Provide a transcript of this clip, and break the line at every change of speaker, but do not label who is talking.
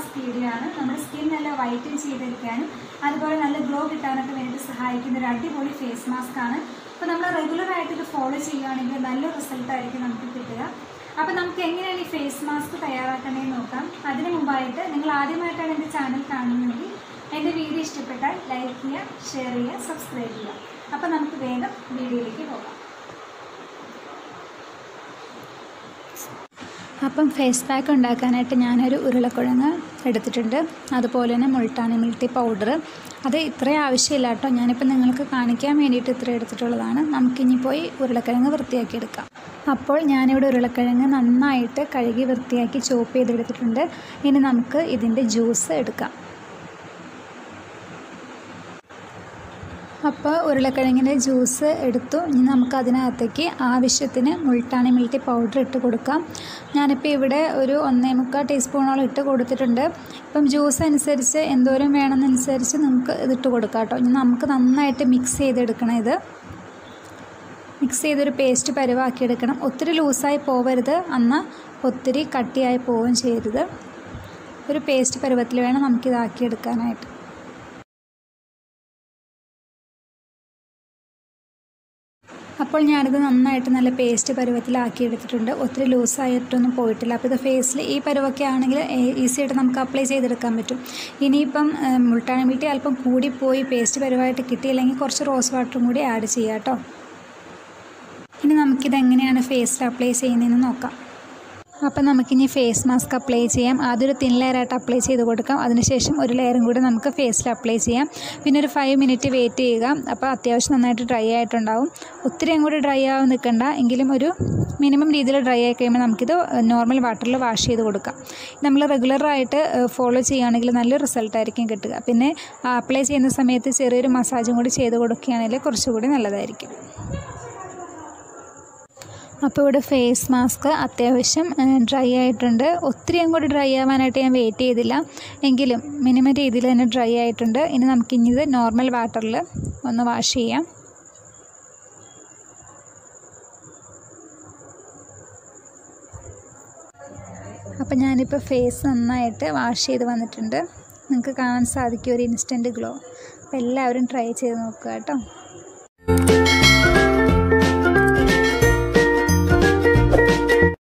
mask video ആണ് നമ്മുടെ skin നല്ല വൈറ്റൻ ചെയ്തെടുക്കാനും അതുപോലെ നല്ല ഗ്ലോ കിട്ടാനൊക്കെ വേണ്ടി സഹായിക്കുന്ന ഒരു അടിപൊളി ഫേസ് മാസ്ക് ആണ് അപ്പോൾ നമ്മൾ റെഗുലർ ആയിട്ട് ഇത് ഫോളോ ചെയ്യുകയാണെങ്കിൽ നല്ല റിസൾട്ട് ആയിരിക്കും നമുക്ക് കിട്ടുക അപ്പോൾ നമുക്ക് എങ്ങനെയാണ് ഈ ഫേസ് മാസ്ക് തയ്യാറാക്കണമെന്ന് നോക്കാം അതിന് മുമ്പായിട്ട് നിങ്ങൾ ആദ്യമായിട്ടാണ് എൻ്റെ ചാനൽ കാണുന്നതെങ്കിൽ എൻ്റെ വീഡിയോ ഇഷ്ടപ്പെട്ടാൽ ലൈക്ക് ചെയ്യുക ഷെയർ ചെയ്യുക സബ്സ്ക്രൈബ് ചെയ്യുക അപ്പോൾ നമുക്ക് വേഗം വീഡിയോയിലേക്ക് പോകാം
അപ്പം ഫേസ് പാക്ക് ഉണ്ടാക്കാനായിട്ട് ഞാനൊരു ഉരുളക്കിഴങ്ങ് എടുത്തിട്ടുണ്ട് അതുപോലെ തന്നെ മുൾട്ടാണി മിൽട്ടി പൗഡർ അത് ഇത്രയും ആവശ്യമില്ല കേട്ടോ ഞാനിപ്പോൾ നിങ്ങൾക്ക് കാണിക്കാൻ വേണ്ടിയിട്ട് ഇത്ര എടുത്തിട്ടുള്ളതാണ് നമുക്കിനി പോയി ഉരുളക്കിഴങ്ങ് വൃത്തിയാക്കി എടുക്കാം അപ്പോൾ ഞാനിവിടെ ഉരുളക്കിഴങ്ങ് നന്നായിട്ട് കഴുകി വൃത്തിയാക്കി ചോപ്പ് ചെയ്തെടുത്തിട്ടുണ്ട് ഇനി നമുക്ക് ഇതിൻ്റെ ജ്യൂസ് എടുക്കാം അപ്പോൾ ഉരുളക്കിഴങ്ങിൻ്റെ ജ്യൂസ് എടുത്തു ഇനി നമുക്ക് അതിനകത്തേക്ക് ആവശ്യത്തിന് മുൾട്ടാണി മിൽട്ടി പൗഡർ ഇട്ട് കൊടുക്കാം ഞാനിപ്പോൾ ഇവിടെ ഒരു ഒന്നേ മുക്കാൽ ടീസ്പൂണോളം ഇട്ട് കൊടുത്തിട്ടുണ്ട് ഇപ്പം ജ്യൂസ് അനുസരിച്ച് എന്തോരം വേണമെന്നനുസരിച്ച് നമുക്ക് ഇതിട്ട് കൊടുക്കാം കേട്ടോ ഇനി നമുക്ക് നന്നായിട്ട് മിക്സ് ചെയ്തെടുക്കണം ഇത് മിക്സ് ചെയ്തൊരു പേസ്റ്റ് പരുവാക്കിയെടുക്കണം ഒത്തിരി ലൂസായി പോവരുത് എന്നാൽ ഒത്തിരി കട്ടിയായി പോവുകയും ചെയ്യരുത് ഒരു പേസ്റ്റ് പരുവത്തിൽ വേണം നമുക്കിതാക്കിയെടുക്കാനായിട്ട് അപ്പോൾ ഞാനിത് നന്നായിട്ട് നല്ല പേസ്റ്റ് പരുവത്തിലാക്കി എടുത്തിട്ടുണ്ട് ഒത്തിരി ലൂസായിട്ടൊന്നും പോയിട്ടില്ല അപ്പോൾ ഇത് ഫേസിൽ ഈ പരുവൊക്കെ ആണെങ്കിൽ ഈസി ആയിട്ട് നമുക്ക് അപ്ലൈ ചെയ്തെടുക്കാൻ പറ്റും ഇനിയിപ്പം മുൾട്ടാണി വീട്ടി അല്പം കൂടിപ്പോയി പേസ്റ്റ് പരുവായിട്ട് കിട്ടിയില്ലെങ്കിൽ കുറച്ച് റോസ് വാട്ടറും കൂടി ആഡ് ചെയ്യാം കേട്ടോ ഇനി നമുക്കിത് എങ്ങനെയാണ് ഫേസിൽ അപ്ലൈ ചെയ്യുന്നതെന്ന് നോക്കാം അപ്പം നമുക്കിനി ഫേസ് മാസ്ക് അപ്ലൈ ചെയ്യാം ആദ്യം ഒരു തിൻ ലെയറായിട്ട് അപ്ലൈ ചെയ്ത് കൊടുക്കാം അതിനുശേഷം ഒരു ലെയറും കൂടി നമുക്ക് ഫേസിൽ അപ്ലൈ ചെയ്യാം പിന്നെ ഒരു ഫൈവ് മിനിറ്റ് വെയിറ്റ് ചെയ്യുക അപ്പോൾ അത്യാവശ്യം നന്നായിട്ട് ഡ്രൈ ആയിട്ടുണ്ടാവും ഒത്തിരി അങ്ങോട്ട് ഡ്രൈ ആവാൻ നിൽക്കണ്ട എങ്കിലും ഒരു മിനിമം രീതിയിൽ ഡ്രൈ ആയി കഴിയുമ്പോൾ നമുക്കിത് നോർമൽ വാട്ടറിൽ വാഷ് ചെയ്ത് കൊടുക്കാം നമ്മൾ റെഗുലറായിട്ട് ഫോളോ ചെയ്യുകയാണെങ്കിൽ നല്ല റിസൾട്ടായിരിക്കും കിട്ടുക പിന്നെ അപ്ലൈ ചെയ്യുന്ന സമയത്ത് ചെറിയൊരു മസാജും കൂടി ചെയ്ത് കൊടുക്കുകയാണെങ്കിൽ കുറച്ചുകൂടി നല്ലതായിരിക്കും അപ്പോൾ ഇവിടെ ഫേസ് മാസ്ക് അത്യാവശ്യം ഡ്രൈ ആയിട്ടുണ്ട് ഒത്തിരി അങ്ങോട്ട് ഡ്രൈ ആവാനായിട്ട് ഞാൻ വെയിറ്റ് ചെയ്തില്ല എങ്കിലും മിനിമം രീതിയിൽ തന്നെ ഡ്രൈ ആയിട്ടുണ്ട് ഇനി നമുക്കിനി ഇത് നോർമൽ വാട്ടറിൽ ഒന്ന് വാഷ് ചെയ്യാം അപ്പം ഞാനിപ്പോൾ ഫേസ് നന്നായിട്ട് വാഷ് ചെയ്ത് വന്നിട്ടുണ്ട് നിങ്ങൾക്ക് കാണാൻ സാധിക്കും ഒരു ഇൻസ്റ്റൻറ്റ് ഗ്ലോ അപ്പോൾ എല്ലാവരും ട്രൈ ചെയ്ത് നോക്കുക കേട്ടോ